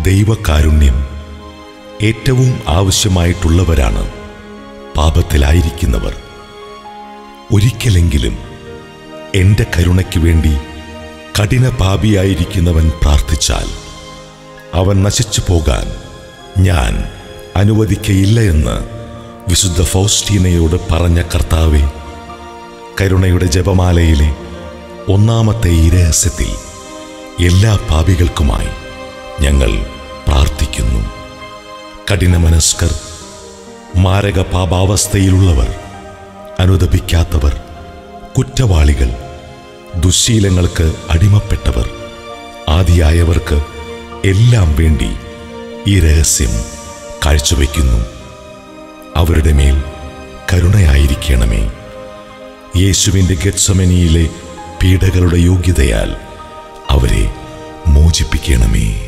ദൈവകാരുണ്യം ഏറ്റവും ആവശ്യമായിട്ടുള്ളവരാണ് പാപത്തിലായിരിക്കുന്നവർ ഒരിക്കലെങ്കിലും എൻ്റെ കരുണയ്ക്ക് വേണ്ടി കഠിന പാപിയായിരിക്കുന്നവൻ പ്രാർത്ഥിച്ചാൽ അവൻ നശിച്ചു പോകാൻ ഞാൻ അനുവദിക്കയില്ല എന്ന് വിശുദ്ധ ഫൗസ്റ്റീനയോട് പറഞ്ഞ കർത്താവെ കരുണയുടെ ജപമാലയിലെ ഒന്നാമത്തെ ഈ രഹസ്യത്തിൽ എല്ലാ പാപികൾക്കുമായി ഞങ്ങൾ പ്രാർത്ഥിക്കുന്നു കഠിനമനസ്കർ മാരക പാപാവസ്ഥയിലുള്ളവർ അനുദപിക്കാത്തവർ കുറ്റവാളികൾ ദുശ്ശീലങ്ങൾക്ക് അടിമപ്പെട്ടവർ ആദിയായവർക്ക് എല്ലാം വേണ്ടി ഈ രഹസ്യം കാഴ്ചവെക്കുന്നു അവരുടെ മേൽ കരുണയായിരിക്കണമേ യേശുവിൻ്റെ ഗത്സമനിയിലെ പീഡകളുടെ യോഗ്യതയാൽ അവരെ മോചിപ്പിക്കണമേ